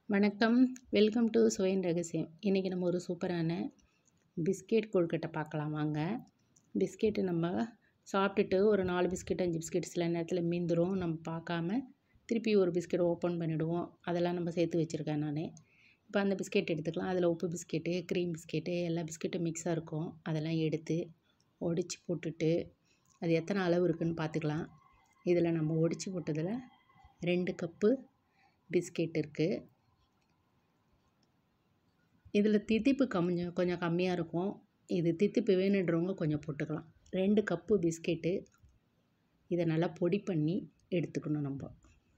வணக்கம் welcome to சுவையின் ரகசியம் இன்றைக்கி நம்ம ஒரு சூப்பரான பிஸ்கெட் கொழுக்கட்டை பார்க்கலாம் வாங்க பிஸ்கெட்டு நம்ம சாப்பிட்டுட்டு ஒரு நாலு பிஸ்கெட் அஞ்சு பிஸ்கெட் சில நேரத்தில் மீந்துரும் நம்ம பார்க்காம திருப்பி ஒரு பிஸ்கெட் ஓப்பன் பண்ணிவிடுவோம் அதெல்லாம் நம்ம சேர்த்து வச்சுருக்கேன் நான் இப்போ அந்த பிஸ்கெட் எடுத்துக்கலாம் அதில் உப்பு பிஸ்கெட்டு க்ரீம் பிஸ்கெட்டு எல்லா பிஸ்கெட்டும் மிக்ஸாக இருக்கும் அதெல்லாம் எடுத்து ஒடிச்சு போட்டுட்டு அது எத்தனை அளவு இருக்குதுன்னு பார்த்துக்கலாம் இதில் நம்ம ஒடிச்சு போட்டதில் ரெண்டு கப்பு பிஸ்கெட் இருக்குது இதில் தித்திப்பு கொஞ்சம் கொஞ்சம் கம்மியாக இருக்கும் இது தித்திப்பு வேணுன்றவங்க கொஞ்சம் போட்டுக்கலாம் ரெண்டு கப்பு பிஸ்கெட்டு இதை நல்லா பொடி பண்ணி எடுத்துக்கணும் நம்ம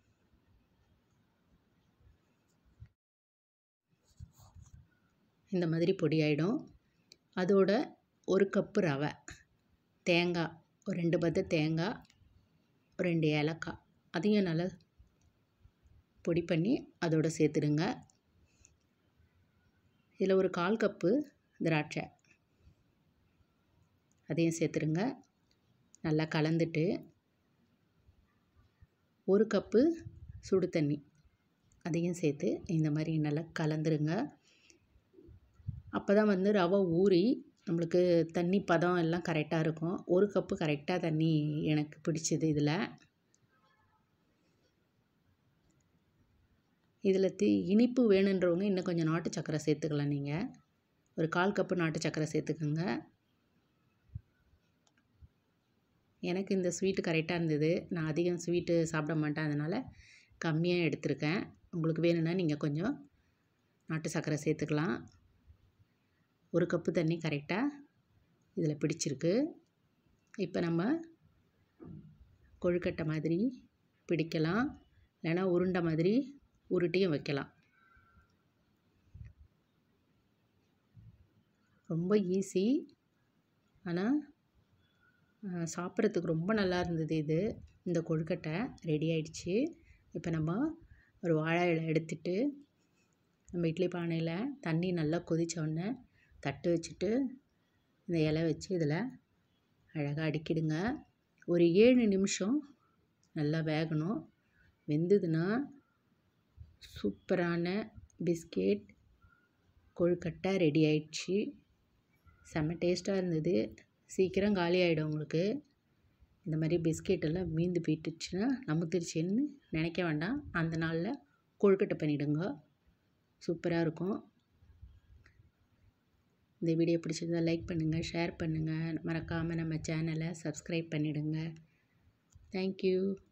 இந்த மாதிரி பொடி ஆகிடும் அதோட ஒரு கப்பு ரவை தேங்காய் ஒரு ரெண்டு பத்து தேங்காய் ஒரு ரெண்டு ஏலக்காய் அதையும் நல்லா பொடி பண்ணி அதோடு சேர்த்துடுங்க இதில் ஒரு கால் கப்பு திராட்சை அதையும் சேர்த்துருங்க நல்லா கலந்துட்டு ஒரு கப்பு சுடு தண்ணி அதையும் சேர்த்து இந்த மாதிரி நல்லா கலந்துருங்க அப்போ தான் வந்து ரவை ஊறி நம்மளுக்கு தண்ணி பதம் எல்லாம் கரெக்டாக இருக்கும் ஒரு கப்பு கரெக்டாக தண்ணி எனக்கு பிடிச்சது இதில் இதில் தி இனிப்பு வேணுன்றவங்க இன்னும் கொஞ்சம் நாட்டு சக்கரை சேர்த்துக்கலாம் நீங்கள் ஒரு கால் கப்பு நாட்டு சக்கரை சேர்த்துக்கோங்க எனக்கு இந்த ஸ்வீட்டு கரெக்டாக இருந்தது நான் அதிகம் ஸ்வீட்டு சாப்பிட மாட்டேன் அதனால் கம்மியாக எடுத்திருக்கேன் உங்களுக்கு வேணும்னா நீங்கள் கொஞ்சம் நாட்டு சக்கரை சேர்த்துக்கலாம் ஒரு கப்பு தண்ணி கரெக்டாக இதில் பிடிச்சிருக்கு இப்போ நம்ம கொழுக்கட்டை மாதிரி பிடிக்கலாம் இல்லைன்னா உருண்டை மாதிரி உருட்டியும் வைக்கலாம் ரொம்ப ஈஸி ஆனால் சாப்பிட்றதுக்கு ரொம்ப நல்லா இருந்தது இது இந்த கொழுக்கட்டை ரெடி ஆயிடுச்சு இப்போ நம்ம ஒரு வாழை இலை எடுத்துட்டு நம்ம இட்லி பானையில் தண்ணி நல்லா கொதித்தோடனே தட்டு வச்சுட்டு இந்த இலை வச்சு இதில் அழகாக அடுக்கிடுங்க ஒரு ஏழு நிமிஷம் நல்லா வேகணும் வெந்ததுன்னா சூப்பரான பிஸ்கெட் கொழுக்கட்டை ரெடி ஆயிடுச்சு செம்ம டேஸ்ட்டாக இருந்தது சீக்கிரம் காலி ஆகிடும் உங்களுக்கு இந்த மாதிரி பிஸ்கெட் எல்லாம் மீந்து போயிட்டுச்சுன்னா நமுத்திருச்சுன்னு நினைக்க வேண்டாம் அந்த நாளில் கொழுக்கட்டை பண்ணிவிடுங்க சூப்பராக இருக்கும் இந்த வீடியோ பிடிச்சிருந்தா லைக் பண்ணுங்கள் ஷேர் பண்ணுங்கள் மறக்காமல் நம்ம சேனலை சப்ஸ்கிரைப் பண்ணிவிடுங்க தேங்க்யூ